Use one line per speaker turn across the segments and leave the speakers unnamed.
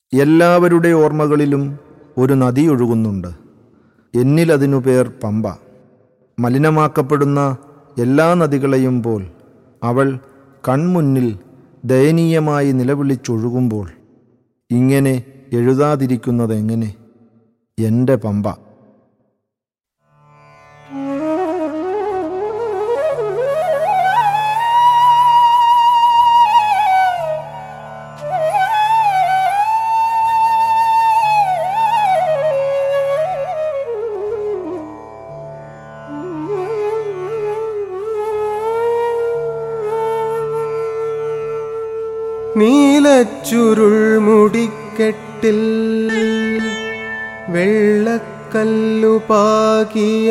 എല്ലാവരുടെ ഓർമ്മകളിലും ഒരു നദി ഒഴുകുന്നുണ്ട് എന്നിലതിനു പേർ പമ്പ മലിനമാക്കപ്പെടുന്ന എല്ലാ നദികളെയും പോൽ അവൾ കൺമുന്നിൽ ദയനീയമായി നിലവിളിച്ചൊഴുകുമ്പോൾ ഇങ്ങനെ എഴുതാതിരിക്കുന്നതെങ്ങനെ എൻ്റെ പമ്പ
നീലച്ചുരുൾ മുടിക്കെട്ടിൽ വെള്ളക്കല്ലു പാകിയ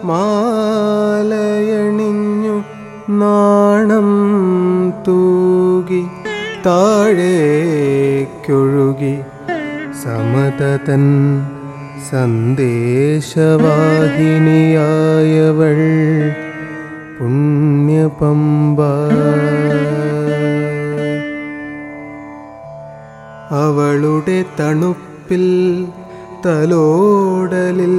മാലയണിഞ്ഞു നാണം തൂകി താഴേക്കൊഴുകി സമതതൻ സന്ദേശവാഹിനിയായവൾ പുണ്യപമ്പ അവളുടെ തണുപ്പിൽ തലോടലിൽ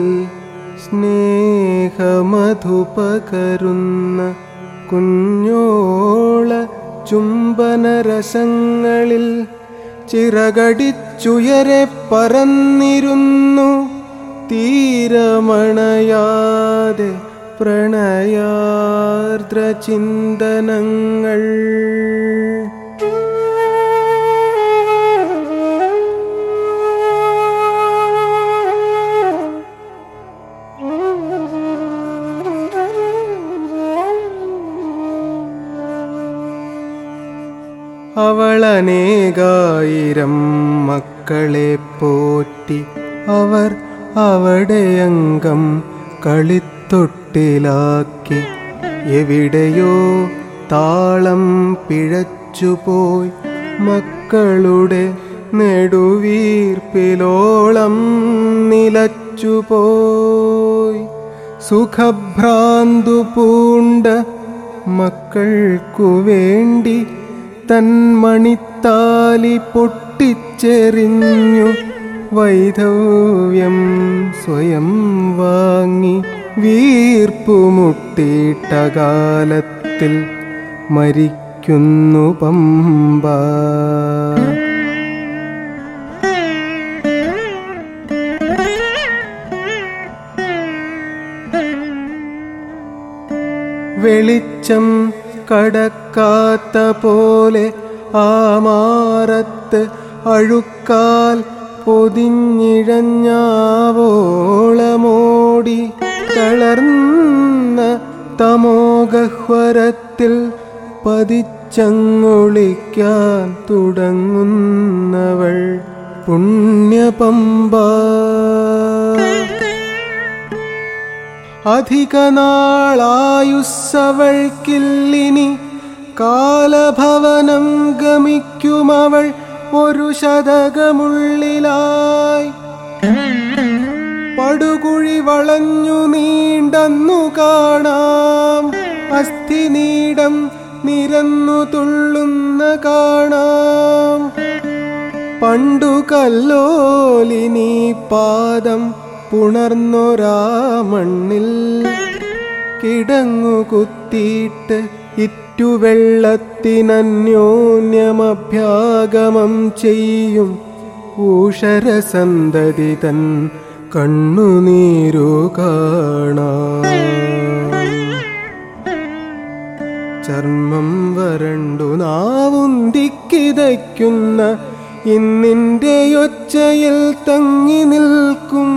സ്നേഹമധുപകരുന്ന കുഞ്ഞോള ചുംബനരസങ്ങളിൽ ചിറകടിച്ചുയരെ പറന്നിരുന്നു തീരമണയാതെ പ്രണയാർദ്ര ചിന്തനങ്ങൾ അവളനേകായിരം മക്കളെ പോറ്റി അവർ അവിടെയങ്കം കളിത്തൊട്ടിലാക്കി എവിടെയോ താളം പിഴച്ചുപോയി മക്കളുടെ നെടുവീർപ്പിലോളം നിലച്ചുപോയി സുഖഭ്രാന്തു പൂണ്ട മക്കൾക്കു വേണ്ടി തൻ മണിത്താലി പൊട്ടിച്ചെറിഞ്ഞു വൈധവ്യം സ്വയം വാങ്ങി വീർപ്പുമുട്ടിയിട്ട കാലത്തിൽ മരിക്കുന്നു പമ്പ വെളിച്ചം കടക്കാത്ത പോലെ ആ മാറത്ത് അഴുക്കാൽ പൊതിഞ്ഞിഴഞ്ഞാവോളമോടി തളർന്ന തമോഗഹ്വരത്തിൽ പതിച്ചങ്ങൊളിക്കാൻ തുടങ്ങുന്നവൾ പുണ്യപമ്പ അധിക നാളായുസ്സവൾക്കില്ലിനി കാലഭവനം ഗമിക്കുമവൾ ഒരു ശതകമുള്ളിലായി പടുകുഴി വളഞ്ഞു നീണ്ടെന്നു കാണാം അസ്ഥി നീടം നിരന്നു തുള്ളുന്ന കാണാം പണ്ടു കല്ലോലിനി പാദം പുണർന്നൊരാ മണ്ണിൽ കിടങ്ങു കുത്തിയിട്ട് ഇറ്റുവെള്ളത്തിനന്യോന്യമഭ്യാഗമം ചെയ്യും ഊഷരസന്തതി തൻ കണ്ണുനീരു കാണാം ചർമ്മം വരണ്ടു നാവുന്തിക്കിതയ്ക്കുന്ന ഇന്നിൻ്റെ ഒച്ചയിൽ തങ്ങി നിൽക്കും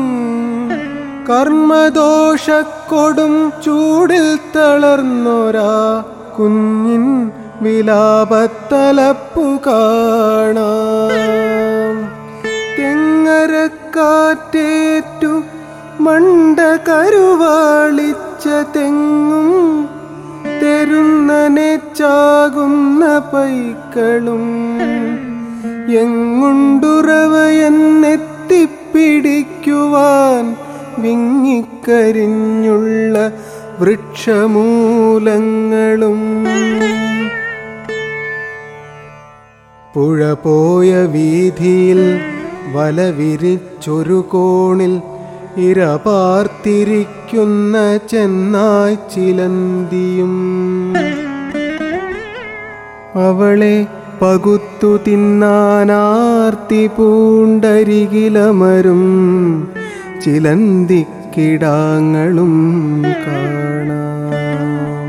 കർമ്മദോഷക്കൊടും ചൂടിൽ തളർന്നൊരാ കുഞ്ഞിൻ വിലാപത്തലപ്പു കാണാം തെങ്ങരക്കാറ്റേറ്റു മണ്ട കരുവാളിച്ച തെങ്ങും തെരുന്നനെ ചാകുന്ന പൈക്കളും എങ്ങുണ്ടുറവയെന്നെത്തിപ്പിടിക്കുവാൻ വിങ്ങിക്കരിഞ്ഞുള്ള വൃക്ഷമൂലങ്ങളും പുഴ പോയ വീതിയിൽ വലവിരിച്ചൊരു കോണിൽ ഇരപാർത്തിരിക്കുന്ന ചെന്നായ് ചിലന്തിയും അവളെ പകുത്തു തിന്നാനാർത്തി പൂണ്ടരികിലമരും ചിലന്തിക്കിടാങ്ങളും കാണാം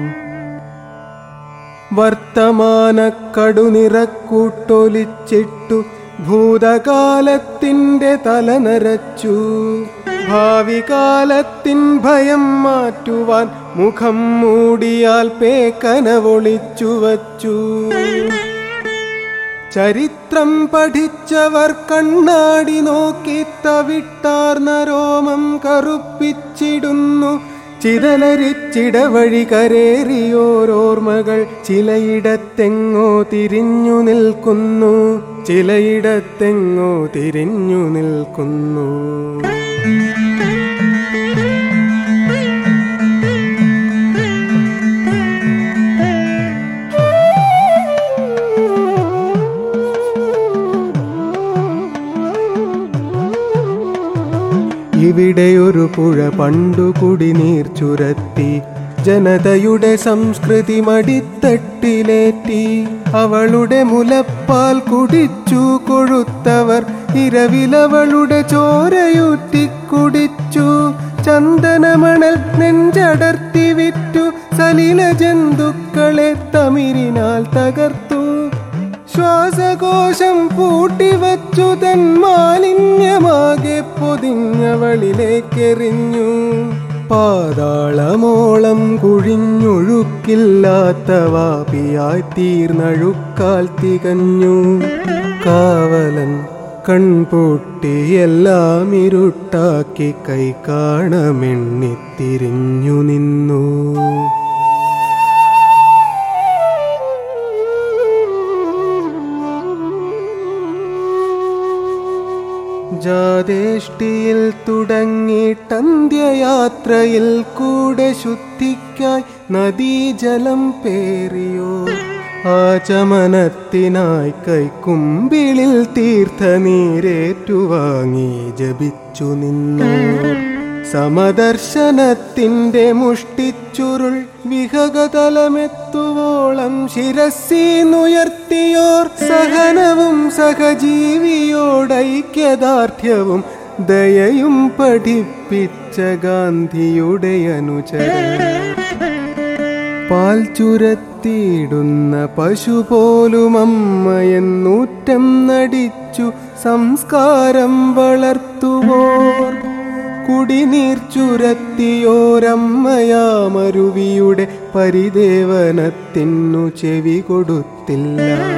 വർത്തമാന കടുനിറക്കൂട്ടൊലിച്ചിട്ടു ഭൂതകാലത്തിൻ്റെ തല നരച്ചു ഭാവി കാലത്തിൻ ഭയം മാറ്റുവാൻ മുഖം മൂടിയാൽ പേക്കനവൊളിച്ചു വച്ചു ചരിത്രം പഠിച്ചവർ കണ്ണാടി നോക്കി തവിട്ടാർന്ന രോമം കറുപ്പിച്ചിടുന്നു ചിതലരിച്ചിടവഴി കരേറിയോരോർമ്മകൾ ചിലയിടത്തെങ്ങോ തിരിഞ്ഞു നിൽക്കുന്നു ചിലയിടത്തെങ്ങോ തിരിഞ്ഞു നിൽക്കുന്നു ഇവിടെയൊരു പുഴ പണ്ടു കുടിനീർ ചുരത്തി ജനതയുടെ സംസ്കൃതി മടിത്തട്ടിലേറ്റി അവളുടെ മുലപ്പാൽ കുടിച്ചു കൊഴുത്തവർ ഇരവിലവളുടെ ചോരയൂറ്റി കുടിച്ചു ചന്ദനമണൽ നെഞ്ചടർത്തി വിറ്റു സലില ജന്തുക്കളെ തമിരിനാൽ തകർത്തു ശ്വാസകോശം പൂട്ടിവച്ചു തൻ മാലിന്യമാകെ പൊതിഞ്ഞവളിലേക്കെറിഞ്ഞു പാതാളമോളം കുഴിഞ്ഞൊഴുക്കില്ലാത്ത വാപിയായി തീർന്നഴുക്കാൽ തികഞ്ഞു കാവലൻ കൺപൂട്ടി എല്ലാം ഇരുട്ടാക്കി കൈ കാണമെണ്ണിത്തിരിഞ്ഞു നിന്നു ജാതേഷ്ടിയിൽ തുടങ്ങിയിട്ടന്ത്യയാത്രയിൽ കൂടെ ശുദ്ധിക്കായി നദീജലം പേറിയോ ആചമനത്തിനായി കൈക്കുമ്പിളിൽ തീർത്ഥനീരേറ്റുവാങ്ങി ജപിച്ചു നിന്നു സമദർശനത്തിന്റെ മുഷ്ടിച്ചുരുൾ വിഹകതലമെത്തുവോളം ശിരസീന്നുയർത്തിയോർ സഹനവും സഹജീവിയോടൈക്യദാർഢ്യവും ദയയും പഠിപ്പിച്ച ഗാന്ധിയുടെ അനുചരൻ പാൽ ചുരത്തിയിടുന്ന പശു പോലും അമ്മയെന്നൂറ്റം നടിച്ചു സംസ്കാരം വളർത്തുവോർ കുടിനീർ ചുരത്തിയോരമ്മയാമരുവിയുടെ പരിദേവനത്തിനു ചെവി കൊടുത്തില്ല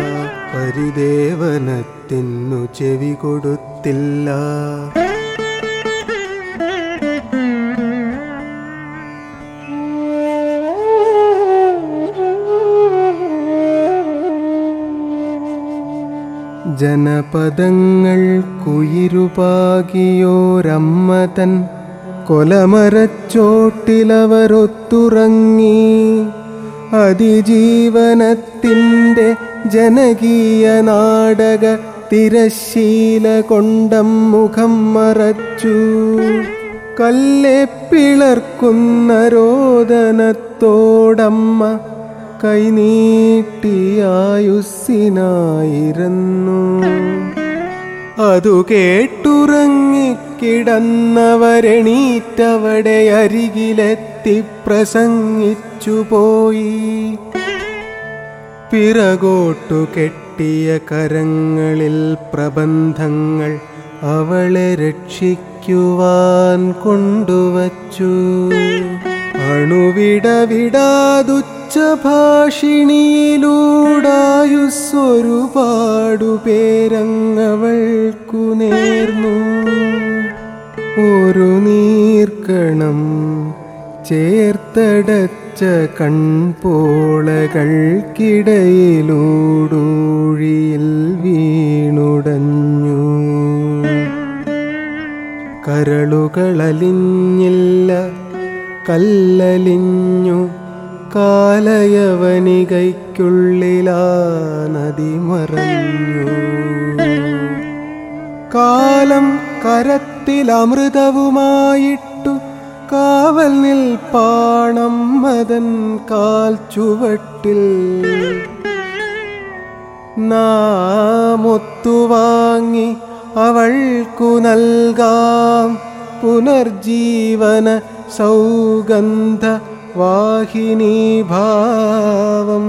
പരിദേവനത്തിനു ചെവി കൊടുത്തില്ല ജനപദങ്ങൾ കുയിരുപാകിയോരമ്മ തൻ കൊലമരച്ചോട്ടിലവരൊത്തുറങ്ങി അതിജീവനത്തിൻ്റെ ജനകീയ നാടക തിരശീല കൊണ്ടം മുഖം മറച്ചു കല്ലെ പിളർക്കുന്ന രോദനത്തോടമ്മ കൈനീട്ടിയായുസ്സിനായിരുന്നു അതു കേട്ടുറങ്ങിക്കിടന്നവരെണീറ്റവടെ അരികിലെത്തി പ്രസംഗിച്ചു പോയി പിറകോട്ടു കെട്ടിയ കരങ്ങളിൽ പ്രബന്ധങ്ങൾ അവളെ രക്ഷിക്കുവാൻ കൊണ്ടുവച്ചു അണുവിടവിടാതുച്ച ഭാഷിണിയിലൂടായുസ്സൊരുപാടു പേരങ്ങവൾക്കു നേർന്നു ഒരു നീർക്കണം ചേർത്തടച്ച കൺപോളകൾക്കിടയിലൂടൂഴിയിൽ വീണുടഞ്ഞു കരളുകളലിഞ്ഞില്ല കല്ലലിഞ്ഞു കാലയവനികയ്ക്കുള്ളിലാ നദി മറഞ്ഞു കാലം കരത്തിലമൃതവുമായിട്ടു കാവൽ നിൽപ്പാണം മതൻ കാൽ ചുവട്ടിൽ നാമൊത്തുവാങ്ങി അവൾക്കു നൽകാം പുനർജീവന സൗഗന്ധ വാഹിനി ഭാവം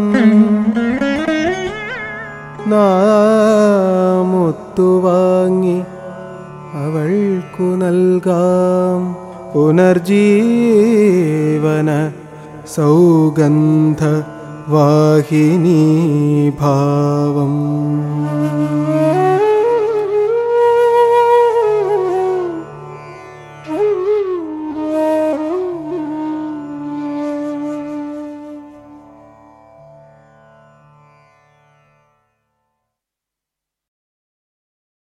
നാമൊത്തുവാങ്ങി അവൾക്കു നൽകാം പുനർജീവന സൗഗന്ധ വാഹിനി ഭാവം